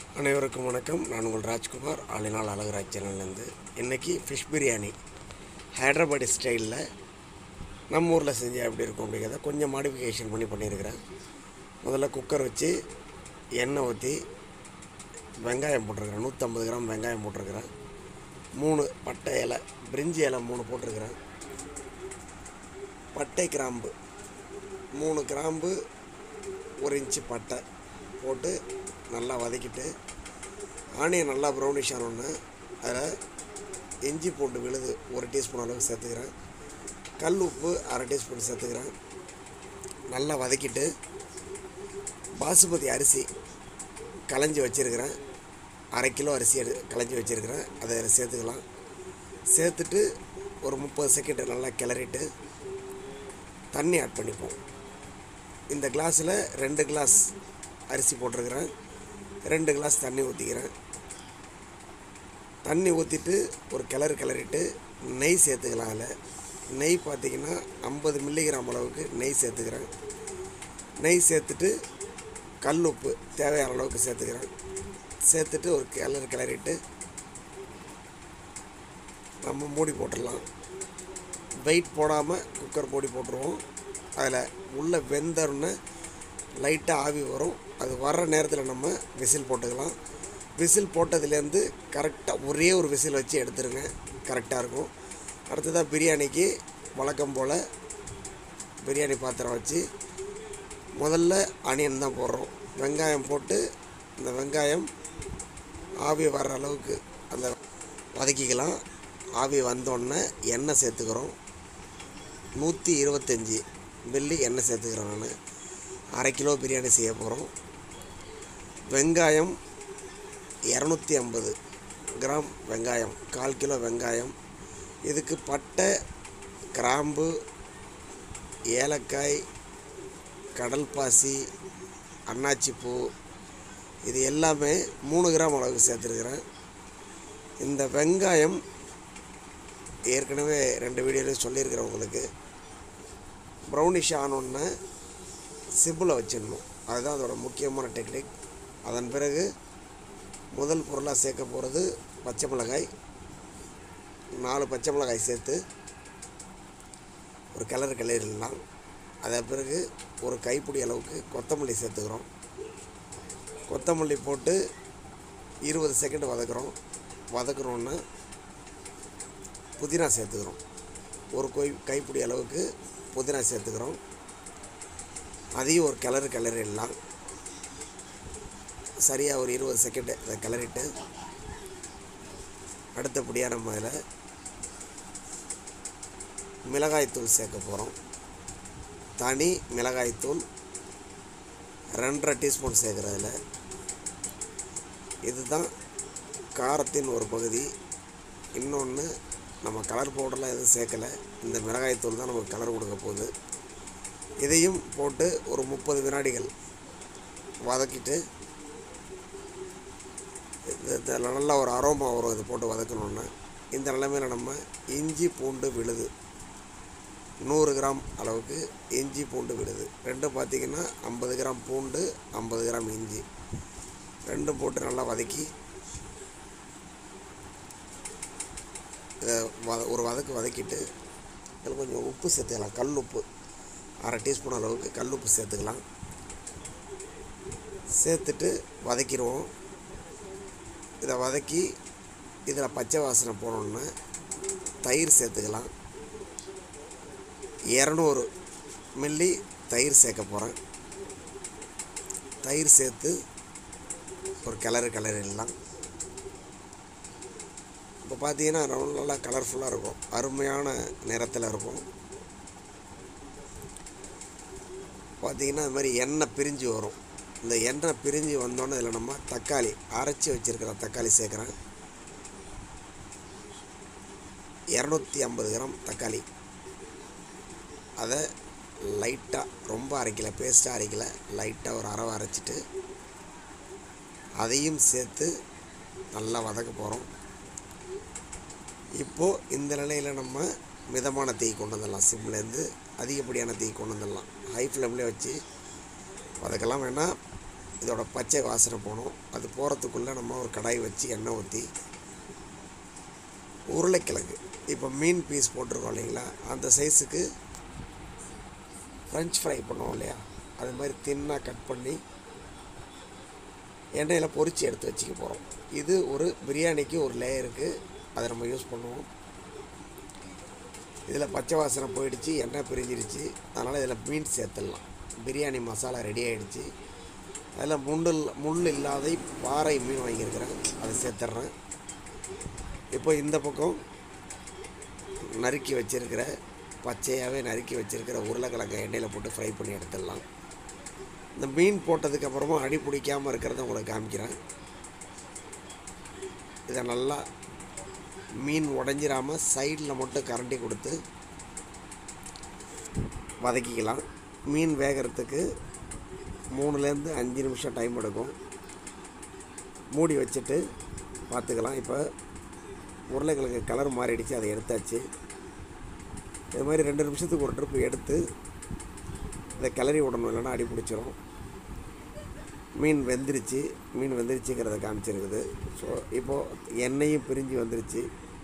அனைவருக்கும் வணக்கம் நான் உங்கள் ராஜ்குமார் ஆளினால் அழகராஜ் சேனல்லேருந்து இன்றைக்கி ஃபிஷ் பிரியாணி ஹைதராபாடி ஸ்டைலில் நம்ம ஊரில் செஞ்சால் எப்படி இருக்கும் அப்படிங்கிறத கொஞ்சம் மாடிஃபிகேஷன் பண்ணி பண்ணியிருக்கிறேன் முதல்ல குக்கர் வச்சு எண்ணெய் ஊற்றி வெங்காயம் போட்டிருக்கிறேன் நூற்றம்பது கிராம் வெங்காயம் போட்டிருக்கிறேன் மூணு பட்டை இலை பிரிஞ்சி இலை மூணு போட்டிருக்கிறேன் பட்டை கிராம்பு மூணு கிராம்பு ஒரு இன்ச்சு பட்டை போட்டு நல்லா வதக்கிட்டு ஆனியன் நல்லா ப்ரௌனிஷ் ஆனோடனே அதில் இஞ்சி பூண்டு விழுது ஒரு டீஸ்பூன் அளவுக்கு சேர்த்துக்கிறேன் கல் உப்பு அரை டீஸ்பூன் சேர்த்துக்கிறேன் நல்லா வதக்கிட்டு பாசுமதி அரிசி களைஞ்சி வச்சுருக்கிறேன் அரை கிலோ அரிசி எடு களைஞ்சி வச்சுருக்கிறேன் அதை அதில் சேர்த்துக்கலாம் சேர்த்துட்டு ஒரு முப்பது செகண்ட் நல்லா கிளறிட்டு தண்ணி ஆட் பண்ணிப்போம் இந்த கிளாஸில் ரெண்டு கிளாஸ் அரிசி போட்டிருக்கிறேன் ரெண்டு கிளாஸ் தண்ணி ஊற்றிக்கிறேன் தண்ணி ஊற்றிட்டு ஒரு கிளறு கிளறிட்டு நெய் சேர்த்துக்கலாம் அதில் நெய் பார்த்திங்கன்னா ஐம்பது மில்லிகிராம் அளவுக்கு நெய் சேர்த்துக்கிறேன் நெய் சேர்த்துட்டு கல் உப்பு தேவையான அளவுக்கு சேர்த்துக்கிறேன் சேர்த்துட்டு ஒரு கிளறு கிளறிட்டு நம்ம மூடி போட்டுடலாம் வெயிட் போடாமல் குக்கர் மூடி போட்டுருவோம் அதில் உள்ள வெந்தோடனே லைட்டாக ஆவி வரும் அது வர்ற நேரத்தில் நம்ம விசில் போட்டுக்கலாம் விசில் போட்டதுலேருந்து கரெக்டாக ஒரே ஒரு விசில் வச்சு எடுத்துருங்க கரெக்டாக இருக்கும் அடுத்ததாக பிரியாணிக்கு வழக்கம் போல் பிரியாணி பாத்திரம் வச்சு முதல்ல ஆனியன் தான் போடுறோம் வெங்காயம் போட்டு இந்த வெங்காயம் ஆவி வர்ற அளவுக்கு அந்த வதக்கிக்கலாம் ஆவி வந்தோடனே எண்ணெய் சேர்த்துக்கிறோம் நூற்றி இருபத்தஞ்சி மில்லி எண்ணெய் சேர்த்துக்கிறேன் நான் அரை கிலோ பிரியாணி செய்ய போகிறோம் வெங்காயம் இரநூத்தி ஐம்பது கிராம் வெங்காயம் கால் கிலோ வெங்காயம் இதுக்கு பட்டை கிராம்பு ஏலக்காய் கடல் பாசி அன்னாச்சி பூ இது எல்லாமே மூணு கிராம் அளவுக்கு சேர்த்துருக்குறேன் இந்த வெங்காயம் ஏற்கனவே ரெண்டு வீடியோலையும் சொல்லியிருக்கிறேன் உங்களுக்கு ப்ரௌனிஷ் ஆனோடனே சிம்பிளை வச்சிடணும் அதுதான் அதோட முக்கியமான டெக்னிக் அதன் பிறகு முதல் பொருளாக சேர்க்க போகிறது பச்சை மிளகாய் நாலு பச்சை மிளகாய் சேர்த்து ஒரு கிளறு கிளறிடலாம் அதன் பிறகு ஒரு கைப்பிடி அளவுக்கு கொத்தமல்லி சேர்த்துக்கிறோம் கொத்தமல்லி போட்டு இருபது செகண்ட் வதக்குறோம் வதக்குறோன்னா புதினா சேர்த்துக்கிறோம் ஒரு கொய் கைப்பிடி அளவுக்கு புதினா சேர்த்துக்கிறோம் அதையும் ஒரு கிளறு கிளறிடலாம் சரியாக ஒரு இருபது செகண்டு அதை கிளறிட்டு அடுத்தபடியாக நம்ம அதில் மிளகாய்த்தூள் சேர்க்க போகிறோம் தனி மிளகாய்த்தூள் ரெண்டரை டீஸ்பூன் சேர்க்குறதுல இதுதான் காரத்தின் ஒரு பகுதி இன்னொன்று நம்ம கலர் பவுடர்லாம் எதுவும் சேர்க்கலை இந்த மிளகாய்த்தூள் தான் நமக்கு கலர் கொடுக்க போகுது இதையும் போட்டு ஒரு முப்பது வினாடிகள் வதக்கிட்டு இது நல்லா ஒரு அரோமா வரும் இது போட்டு வதக்கணுன்னா இந்த நிலைமையில் நம்ம இஞ்சி பூண்டு விழுது நூறு கிராம் அளவுக்கு இஞ்சி பூண்டு விழுது ரெண்டும் பார்த்திங்கன்னா ஐம்பது கிராம் பூண்டு ஐம்பது கிராம் இஞ்சி ரெண்டும் போட்டு நல்லா வதக்கி இதை வத ஒரு வதக்கு வதக்கிட்டு இதில் கொஞ்சம் உப்பு சேர்த்துக்கலாம் கல் உப்பு அரை டீஸ்பூன் அளவுக்கு கல் உப்பு சேர்த்துக்கலாம் சேர்த்துட்டு வதக்கிடுவோம் இதை வதக்கி இதில் பச்சை வாசனை போனோன்னே தயிர் சேர்த்துக்கலாம் இரநூறு மில்லி தயிர் சேர்க்க போகிறேன் தயிர் சேர்த்து ஒரு கிளறு கிளறிடலாம் இப்போ பார்த்தீங்கன்னா ரொம்ப நல்லா கலர்ஃபுல்லாக இருக்கும் அருமையான நிறத்தில் இருக்கும் பார்த்தீங்கன்னா இது மாதிரி எண்ணெய் பிரிஞ்சு வரும் இந்த எண்ணெய் பிரிஞ்சு வந்தோன்னே இதில் நம்ம தக்காளி அரைச்சி வச்சுருக்கிற தக்காளி சேர்க்குறேன் இரநூத்தி ஐம்பது கிராம் தக்காளி அதை லைட்டாக ரொம்ப அரைக்கலை பேஸ்ட்டாக அரைக்கலை லைட்டாக ஒரு அரவை அரைச்சிட்டு அதையும் சேர்த்து நல்லா வதக்க போகிறோம் இப்போது இந்த நிலையில் நம்ம மிதமான தீ கொண்டு வந்துடலாம் சிம்லேருந்து அதிகப்படியான தீ கொண்டு வந்துடலாம் ஹை ஃப்ளேம்லேயே வச்சு வதக்கலாம் வேணால் இதோட பச்சை வாசனை போகணும் அது போகிறதுக்குள்ளே நம்ம ஒரு கடாய் வச்சு எண்ணெய் ஊற்றி உருளைக்கிழங்கு இப்போ மீன் பீஸ் போட்டிருக்கோம் இல்லைங்களா அந்த சைஸுக்கு ஃப்ரெஞ்ச் ஃப்ரை பண்ணுவோம் இல்லையா அது மாதிரி தின்னாக கட் பண்ணி எண்ணெயில் பொரித்து எடுத்து வச்சுக்க போகிறோம் இது ஒரு பிரியாணிக்கு ஒரு லேயருக்கு அதை நம்ம யூஸ் பண்ணுவோம் இதில் பச்சை வாசனை போயிடுச்சு எண்ணெய் பிரிஞ்சிருச்சு அதனால் இதில் மீன் சேர்த்துடலாம் பிரியாணி மசாலா ரெடி ஆகிடுச்சு அதில் முள் முள் இல்லாத பாறை மீன் வாங்கியிருக்கிறேன் அதை சேர்த்துட்றேன் இப்போ இந்த பக்கம் நறுக்கி வச்சுருக்கிற பச்சையாகவே நறுக்கி வச்சுருக்கிற உருளைக்கிழங்கை எண்ணெயில் போட்டு ஃப்ரை பண்ணி எடுத்துடலாம் இந்த மீன் போட்டதுக்கப்புறமா அடி பிடிக்காமல் இருக்கிறத உங்களுக்கு காமிக்கிறேன் இதை நல்லா மீன் உடஞ்சிராமல் சைடில் மட்டும் கரண்டி கொடுத்து வதக்கிக்கலாம் மீன் வேகிறதுக்கு மூணுலேருந்து அஞ்சு நிமிஷம் டைம் எடுக்கும் மூடி வச்சுட்டு பார்த்துக்கலாம் இப்போ உருளைக்கிழங்கு கலர் மாறிடுச்சு அதை எடுத்தாச்சு இது மாதிரி ரெண்டு நிமிஷத்துக்கு ஒரு ட்ரிப் எடுத்து இதை கிளறி விடணும் இல்லைன்னா அடி பிடிச்சிரும் மீன் வெந்துருச்சு மீன் வெந்துருச்சுங்கிறத காமிச்சிருக்குது ஸோ இப்போது எண்ணெயும் பிரிஞ்சு வந்துருச்சு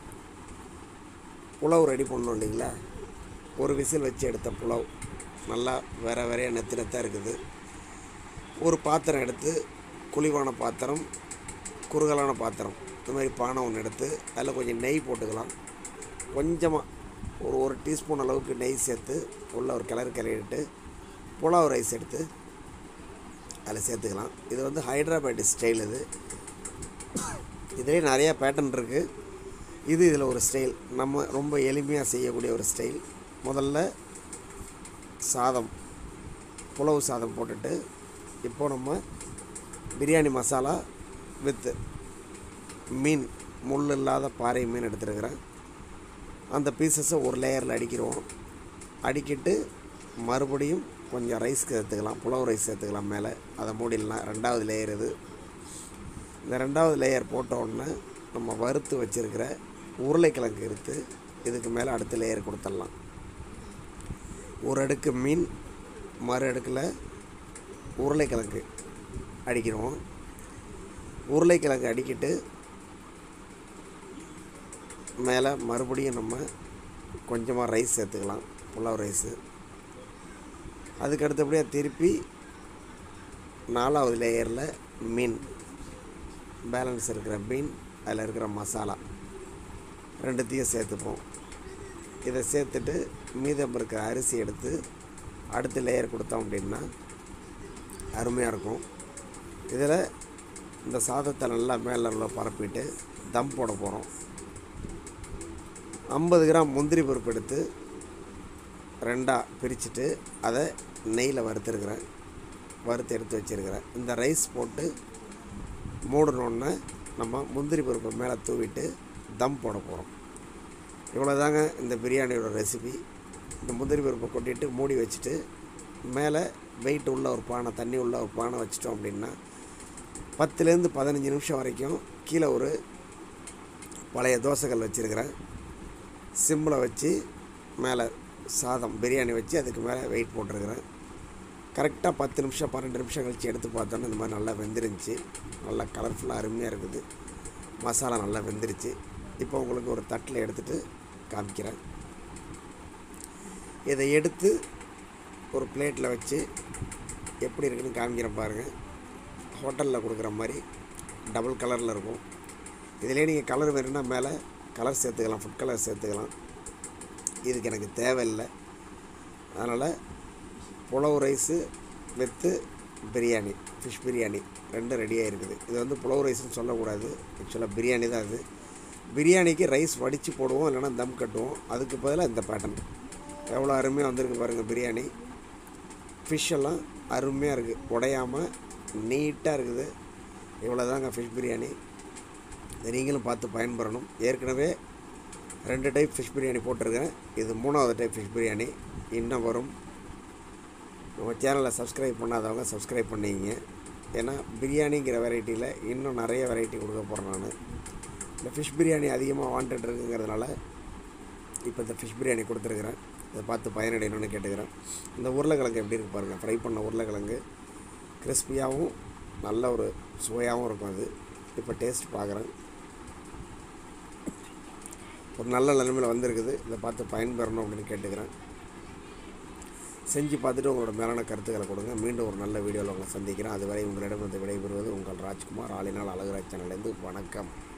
புலவு ரெடி பண்ணோம் இல்லைங்களா ஒரு விசில் வச்சு எடுத்த புலவ் நல்லா வேற வேறையாக நெத்து நெத்தாக இருக்குது ஒரு பாத்திரம் எடுத்து குழிவான பாத்திரம் குறுகலான பாத்திரம் இந்த மாதிரி பானை ஒன்று எடுத்து அதில் கொஞ்சம் நெய் போட்டுக்கலாம் கொஞ்சமாக ஒரு ஒரு டீஸ்பூன் அளவுக்கு நெய் சேர்த்து உள்ள ஒரு கிளறு கிளறிட்டு புலாவ் ரைஸ் எடுத்து அதில் சேர்த்துக்கலாம் இது வந்து ஹைதராபாத் ஸ்டைல் இது இதிலே நிறையா பேட்டர்ன் இருக்குது இது இதில் ஒரு ஸ்டைல் நம்ம ரொம்ப எளிமையாக செய்யக்கூடிய ஒரு ஸ்டைல் முதல்ல சாதம் புலவு சாதம் போட்டுட்டு இப்போ நம்ம பிரியாணி மசாலா வித்து மீன் முள் இல்லாத பாறை மீன் எடுத்துருக்கிறேன் அந்த பீசஸை ஒரு லேயரில் அடிக்கிறோம் அடிக்கிட்டு மறுபடியும் கொஞ்சம் ரைஸ் சேர்த்துக்கலாம் புலவு ரைஸ் சேர்த்துக்கலாம் மேலே அதை மூடிடலாம் ரெண்டாவது லேயர் இது இந்த ரெண்டாவது லேயர் போட்ட உடனே நம்ம வறுத்து வச்சுருக்கிற உருளைக்கிழங்கு எடுத்து இதுக்கு மேலே அடுத்த லேயர் கொடுத்துடலாம் ஒரு அடுக்கு மீன் மறு அடுக்கில் உருளைக்கிழங்கு அடிக்கிறோம் உருளைக்கிழங்கு அடிக்கிட்டு மேலே மறுபடியும் நம்ம கொஞ்சமாக ரைஸ் சேர்த்துக்கலாம் புலாவ் ரைஸு அதுக்கு அடுத்தபடியாக திருப்பி நாலாவது லேயரில் மீன் பேலன்ஸ் இருக்கிற மீன் அதில் இருக்கிற மசாலா ரெண்டுத்தையும் சேர்த்துப்போம் இதை சேர்த்துட்டு மீதம் இருக்கிற அரிசி எடுத்து அடுத்த லேயர் கொடுத்தோம் அப்படின்னா அருமையாக இருக்கும் இதில் இந்த சாதத்தை நல்லா மேலே உள்ள பரப்பிட்டு தம் போட போகிறோம் ஐம்பது கிராம் முந்திரி பருப்பு எடுத்து ரெண்டாக பிரிச்சுட்டு அதை நெய்யில் வறுத்துருக்குறேன் வறுத்து எடுத்து வச்சுருக்கிறேன் இந்த ரைஸ் போட்டு மூடணுன்னு நம்ம முந்திரி பருப்பை மேலே தூவிட்டு தம் போட போகிறோம் இவ்வளோதாங்க இந்த பிரியாணியோட ரெசிபி இந்த முந்திரி பருப்பை கொட்டிட்டு மூடி வச்சுட்டு மேலே வெயிட் உள்ள ஒரு பானை தண்ணி உள்ள ஒரு பானை வச்சிட்டோம் அப்படின்னா பத்துலேருந்து பதினஞ்சு நிமிஷம் வரைக்கும் கீழே ஒரு பழைய தோசைகள் வச்சுருக்கிறேன் சிம்மில் வச்சு மேலே சாதம் பிரியாணி வச்சு அதுக்கு மேலே வெயிட் போட்டிருக்கிறேன் கரெக்டாக பத்து நிமிஷம் பன்னெண்டு நிமிஷம் கழித்து எடுத்து பார்த்தோன்னா இந்த மாதிரி நல்லா வெந்துருந்துச்சு நல்லா கலர்ஃபுல்லாக அருமையாக இருக்குது மசாலா நல்லா வெந்துருச்சு இப்போ உங்களுக்கு ஒரு தட்டில் எடுத்துகிட்டு காமிக்கிறேன் இதை எடுத்து ஒரு பிளேட்டில் வச்சு எப்படி இருக்குன்னு காமிக்கிறேன் பாருங்கள் ஹோட்டலில் கொடுக்குற மாதிரி டபுள் கலரில் இருக்கும் இதிலே நீங்கள் கலர் வேணும்னா மேலே கலர் சேர்த்துக்கலாம் ஃபுட் கலர் சேர்த்துக்கலாம் இதுக்கு எனக்கு தேவையில்லை அதனால் pulao rice with biryani fish biryani ரெண்டும் ரெடியாக இருக்குது இது வந்து புலவு ரைஸ்னு சொல்லக்கூடாது ஆக்சுவலாக பிரியாணி தான் அது பிரியாணிக்கு ரைஸ் வடித்து போடுவோம் இல்லைன்னா தம் கட்டுவோம் அதுக்கு பதிலாக இந்த பேட்டர்ன் எவ்வளோ அருமையாக வந்திருக்கு பாருங்கள் பிரியாணி ஃபிஷ் எல்லாம் அருமையாக இருக்குது உடையாமல் நீட்டாக இருக்குது இவ்வளோ தாங்க ஃபிஷ் பிரியாணி இதை நீங்களும் பார்த்து பயன்பெறணும் ஏற்கனவே ரெண்டு டைப் ஃபிஷ் பிரியாணி போட்டிருக்கேன் இது மூணாவது டைப் ஃபிஷ் பிரியாணி இன்னும் வரும் நம்ம சேனலை சப்ஸ்கிரைப் பண்ணாதவங்க சப்ஸ்கிரைப் பண்ணிங்க ஏன்னா பிரியாணிங்கிற வெரைட்டியில் இன்னும் நிறைய வெரைட்டி கொடுக்க போகிறேன் நான் இந்த ஃபிஷ் பிரியாணி அதிகமாக வாண்டட் இருக்குங்கிறதுனால இப்போ இந்த ஃபிஷ் பிரியாணி கொடுத்துருக்குறேன் இதை பார்த்து பயனடையணும்னு கேட்டுக்கிறேன் இந்த உருளைக்கிழங்கு எப்படி இருக்கு பாருங்கள் ஃப்ரை பண்ண உருளைக்கிழங்கு கிறிஸ்பியாகவும் நல்ல ஒரு சுவையாகவும் இருக்கும் அது இப்போ டேஸ்ட் பார்க்குறேன் ஒரு நல்ல நிலைமையில் வந்திருக்குது இதை பார்த்து பயன்பெறணும் அப்படின்னு கேட்டுக்கிறேன் செஞ்சு பார்த்துட்டு உங்களோட மேலான கருத்துக்களை கொடுங்க மீண்டும் ஒரு நல்ல வீடியோவில் உங்களை சந்திக்கிறேன் அதுவரை உங்களிடம் வந்து விடைபெறுவது உங்கள் ராஜ்குமார் ஆளினால் அழகுராஜ் சேனல்லேருந்து வணக்கம்